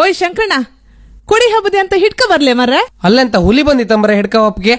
ಓಯ್ ಶಂಕರಣ್ಣ ಕೊಡಿ ಹಬ್ಬದೆ ಅಂತ ಹಿಡ್ಕ ಬರ್ಲೆ ಮರ್ರೆ ಅಲ್ಲೆಂತ ಹುಲಿ ಬಂದಿತ್ತಂಬ್ರ ಹಿಡ್ಕ ಒಪ್ಗೆ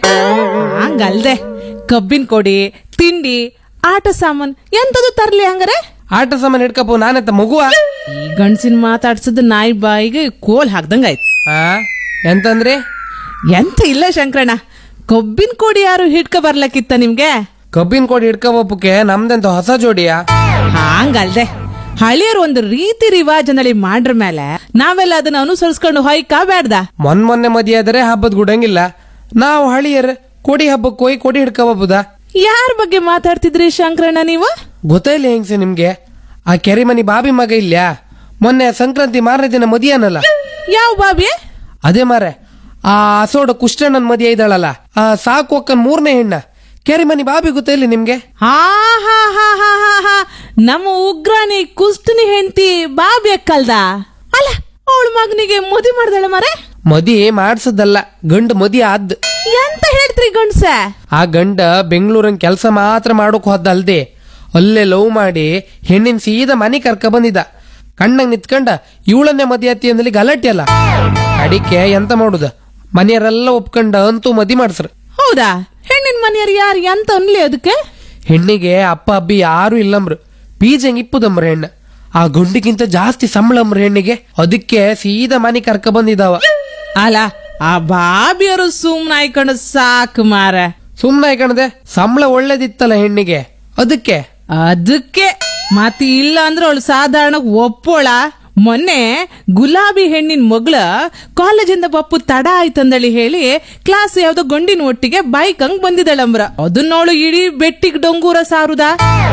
ಹಂಗಲ್ದೆ ಕಬ್ಬಿನ ಕೊಡಿ ತಿಂಡಿ ಆಟ ಸಾಮಾನ್ ಎಂತದು ತರ್ಲಿ ಹಂಗಾರೆ ಆಟ ಸಾಮಾನ್ ಹಿಡ್ಕಪ್ಪು ನಾನೆಂತ ಮಗುವ ಈ ಗಂಡ್ಸಿನ ಮಾತಾಡ್ಸದ್ ನಾಯಿ ಬಾಯಿಗೆ ಕೋಲ್ ಹಾಕ್ದಂಗಾಯ್ತು ಆ ಎಂತಂದ್ರಿ ಎಂತ ಇಲ್ಲ ಶಂಕರಣ್ಣ ಕಬ್ಬಿನ ಕೊಡಿ ಯಾರು ಹಿಡ್ಕ ಬರ್ಲಕ್ಕಿತ್ತ ನಿಮ್ಗೆ ಕಬ್ಬಿನ ಕೋಡಿ ಹಿಡ್ಕ ಒಪ್ಪಕ್ಕೆ ನಮ್ದೆಂತ ಹೊಸ ಜೋಡಿಯಾ ಹಂಗಲ್ದೆ ಹಳಿಯರು ಒಂದು ರೀತಿ ರಿವಾಜನಲ್ಲಿ ಮಾಡ್ರ ಮೇಲೆ ನಾವೆಲ್ಲ ಅದನ್ನ ಅನುಸರಿಸ್ಕೊಂಡು ಹೊಯ್ಕ ಬೇಡ್ದ ಮೊನ್ ಮೊನ್ನೆ ಮದಿ ಆದರೆ ಹಬ್ಬದ ಗುಡಂಗಿಲ್ಲ ನಾವು ಹಳಿಯರ್ ಕೋಡಿ ಹಬ್ಬಕ್ಕೆ ಹೋಗಿ ಕೋಡಿ ಹಿಡ್ಕ ಒಪ್ಪುದ ಯಾರ ಬಗ್ಗೆ ಮಾತಾಡ್ತಿದ್ರಿ ಶಂಕರಣ್ಣ ನೀವು ಗೊತ್ತಾಯಿಲ್ಲ ಹೆಂಗ್ಸೆ ನಿಮ್ಗೆ ಆ ಕೆರೆ ಮನಿ ಬಾಬಿ ಮಗ ಇಲ್ಯಾ ಮೊನ್ನೆ ಸಂಕ್ರಾಂತಿ ಮಾರನೇ ದಿನ ಮದಿಯಾನಲ್ಲ ಯಾವ ಬಾಬಿ ಅದೇ ಮಾರೆ ಆ ಅಸೋಡ ಕುಷ್ಟಣ್ಣನ್ ಮದಿ ಇದ್ದಾಳಲ್ಲ ಆ ಸಾಕು ಅಕ್ಕನ್ ಮೂರನೇ ಹೆಣ್ಣ ಕೆರೆ ಮನಿ ಬಾಬಿ ಗೊತ್ತಾಯಿಲ್ಲ ನಿಮ್ಗೆ ಹಾ ಹಾ ಹಾ ಹಾ ಹಾ ಹಾ ನಮ್ಮ ಉಗ್ರಾಣಿ ಕುಸ್ತನಿ ಹೆಂಡತಿ ಬಾಬಿ ಅಕ್ಕಲ್ದ ಅಲ್ಲ ಅವಳ ಮಗನಿಗೆ ಮದುವೆ ಮಾಡ್ದಳ ಮರೆ ಮದಿ ಮಾಡ್ಸದಲ್ಲ ಗಂಡು ಮದಿ ಆದ್ ಎಂತ ಹೇಳ್ತ್ರಿ ಗಂಡ್ಸ ಆ ಗಂಡ ಬೆಂಗಳೂರಿನ ಕೆಲಸ ಮಾತ್ರ ಮಾಡೋಕ್ ಹೋದಲ್ದೆ ಅಲ್ಲೇ ಲವ್ ಮಾಡಿ ಹೆಣ್ಣಿನ ಸೀದಾ ಮನೆ ಕರ್ಕ ಬಂದಿದ್ದ ಕಣ್ಣಂಗ್ ನಿತ್ಕಂಡ ಇವಳನ್ನೇ ಮದಿ ಅತ್ತಿ ಅಂದಲ್ಲಿ ಗಲಾಟೆ ಅಲ್ಲ ಅಡಿಕೆ ಎಂತ ಮಾಡುದ ಮನೆಯವರೆಲ್ಲ ಒಪ್ಕೊಂಡ ಅಂತೂ ಮದಿ ಮಾಡ್ಸ್ರ ಹೌದಾ ಹೆಣ್ಣಿನ ಮನೆಯವ್ರು ಯಾರು ಎಂತ ಅನ್ಲಿ ಅದಕ್ಕೆ ಹೆಣ್ಣಿಗೆ ಅಪ್ಪ ಅಬ್ಬಿ ಯಾರು ಇಲ್ಲಂಬ್ರು ಬೀಜಂಗ್ ಇಪ್ಪುದಮ್ರ ಹೆಣ್ಣ ಆ ಗುಂಡಿಗಿಂತ ಜಾಸ್ತಿ ಸಂಬಳಂಬ್ರ ಹೆಣ್ಣಿಗೆ ಅದಕ್ಕೆ ಸೀದಾ ಮನೆ ಕರ್ಕ ಬಂದಿದ್ದಾವ ಅಲ್ಲ ಆ ಬಾಬಿಯರು ಸುಮ್ನ ಆಯ್ಕೊಂಡು ಸಾಕು ಮಾರ ಸುಮ್ನೆ ಕಣದೆ ಸಂಬಳ ಒಳ್ಳೇದಿತ್ತಲ್ಲ ಹೆಣ್ಣಿಗೆ ಅದಕ್ಕೆ ಅದಕ್ಕೆ ಮತ್ತೆ ಇಲ್ಲ ಅಂದ್ರೆ ಅವಳು ಸಾಧಾರಣ ಒಪ್ಪೋಳ ಮೊನ್ನೆ ಗುಲಾಬಿ ಹೆಣ್ಣಿನ ಮಗಳ ಕಾಲೇಜಿಂದ ಬಪ್ಪು ತಡ ಆಯ್ತಂದಳಿ ಹೇಳಿ ಕ್ಲಾಸ್ ಯಾವ್ದೋ ಗಂಡಿನ ಒಟ್ಟಿಗೆ ಬೈಕ್ ಹಂಗ್ ಬಂದಿದಳಂಬ್ರ ಅದನ್ನೋಳು ಇಡೀ ಬೆಟ್ಟಿಗ್ ಡೊಂಗೂರ ಸಾರುದ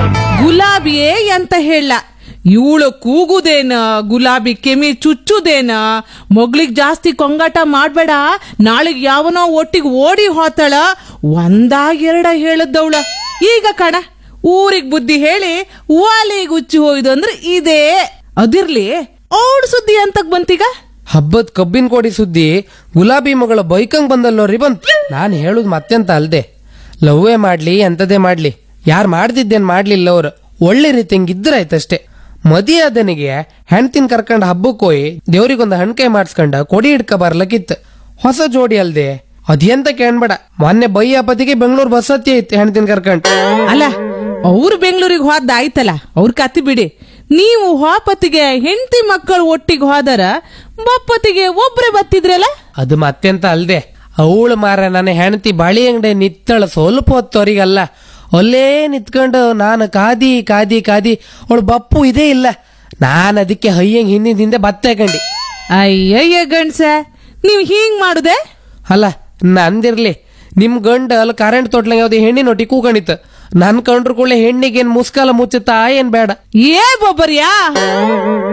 ಗುಲಾಬಿಯೇ ಅಂತ ಹೇಳ ಇವಳು ಕೂಗುದೇನ ಗುಲಾಬಿ ಕೆಮಿ ಚುಚ್ಚುದೇನ ಮಗ್ಳಿಗ್ ಜಾಸ್ತಿ ಕೊಂಗಾಟ ಮಾಡ್ಬೇಡ ನಾಳೆಗ್ ಯಾವನೋ ಒಟ್ಟಿಗೆ ಓಡಿ ಹೋತಾಳ ಒಂದ ಎರಡ ಹೇಳದ್ದವಳ ಈಗ ಕಣ ಊರಿಗ್ ಬುದ್ಧಿ ಹೇಳಿ ವಾಲಿಗ್ ಉಚ್ಚಿ ಹೋಯ್ದು ಅಂದ್ರೆ ಇದೇ ಅದಿರ್ಲಿ ಅವಳ ಸುದ್ದಿ ಅಂತಕ್ ಬಂತೀಗ ಹಬ್ಬದ ಕಬ್ಬಿನ ಕೋಡಿ ಸುದ್ದಿ ಗುಲಾಬಿ ಮಗಳ ಬೈಕಂಗ್ ಬಂದಲ್ಲೋರಿ ಬಂತ್ ನಾನ್ ಹೇಳುದ್ ಮತ್ತೆಂತ ಅಲ್ದೆ ಲವ್ವೇ ಮಾಡ್ಲಿ ಎಂತದೇ ಮಾಡ್ಲಿ ಯಾರ್ ಮಾಡ್ದಿದ್ದೇನ್ ಮಾಡ್ಲಿಲ್ಲ ಅವ್ರು ಒಳ್ಳೆ ರೀತಿ ಹಿಂಗಿದ್ರಾಯ್ತಷ್ಟೇ ಮದಿ ಆದನಿಗೆ ಹೆಣ್ತಿನ್ ಕರ್ಕೊಂಡ್ ಹಬ್ಬಕ್ ಹೋಗಿ ದೇವ್ರಿಗೊಂದು ಹಣ್ಕಾಯಿ ಮಾಡ್ಸ್ಕೊಂಡ ಕೊಡಿ ಹಿಡ್ಕ ಬರ್ಲಕ್ಕಿತ್ತು ಹೊಸ ಜೋಡಿ ಅಲ್ದೆ ಅದೆಂತ ಕೇಳ್ಬೇಡ ಮೊನ್ನೆ ಬೈಯ ಪತಿಗೆ ಬೆಂಗಳೂರು ಬಸ್ ಹತ್ತಿ ಐತಿ ಹೆಣ್ತಿನ್ ಕರ್ಕೊಂಡ್ ಅಲ್ಲ ಅವ್ರು ಬೆಂಗಳೂರಿಗೆ ಹೋದ ಆಯ್ತಲ್ಲ ಅವ್ರ ಕತ್ತಿ ಬಿಡಿ ನೀವು ಹೋಪತ್ತಿಗೆ ಹೆಂಡತಿ ಮಕ್ಕಳು ಒಟ್ಟಿಗೆ ಹೋದರ ಬಪ್ಪತ್ತಿಗೆ ಒಬ್ರೇ ಬತ್ತಿದ್ರಲ್ಲ ಅದು ಮತ್ತೆಂತ ಅಲ್ದೆ ಅವಳು ಮಾರ ನನ್ನ ಹೆಂಡತಿ ಬಳಿ ಅಂಗಡಿ ನಿತ್ತಳ ಸ್ವಲ್ಪ ಹೊತ್ತವರಿಗಲ್ಲ ಅಲ್ಲೇ ನಿತ್ಕೊಂಡು ನಾನು ಕಾದಿ ಕಾದಿ ಕಾದಿ ಅವಳು ಬಪ್ಪು ಇದೇ ಇಲ್ಲ ನಾನು ಅದಕ್ಕೆ ಹಯ್ಯಂಗ್ ಹಿಂದಿನ ಹಿಂದೆ ಬತ್ತೆ ಕಂಡಿ ಅಯ್ಯಯ್ಯ ಗಂಡ್ಸ ನೀವ್ ಹಿಂಗ್ ಮಾಡುದೆ ಅಲ್ಲ ನಂದಿರ್ಲಿ ನಿಮ್ ಗಂಡ ಅಲ್ಲಿ ಕರೆಂಟ್ ತೊಟ್ಲಂಗ ಯಾವ್ದು ಹೆಣ್ಣಿನ ಒಟ್ಟಿ ಕೂಕಣಿತ ನನ್ ಕಂಡ್ರು ಕೂಡಲೇ ಹೆಣ್ಣಿಗೇನ್ ಮುಸ್ಕಾಲ ಮುಚ್ಚುತ್ತಾ ಏನ್ ಬೇಡ ಏ ಬೊಬ್ಬರ್ಯಾ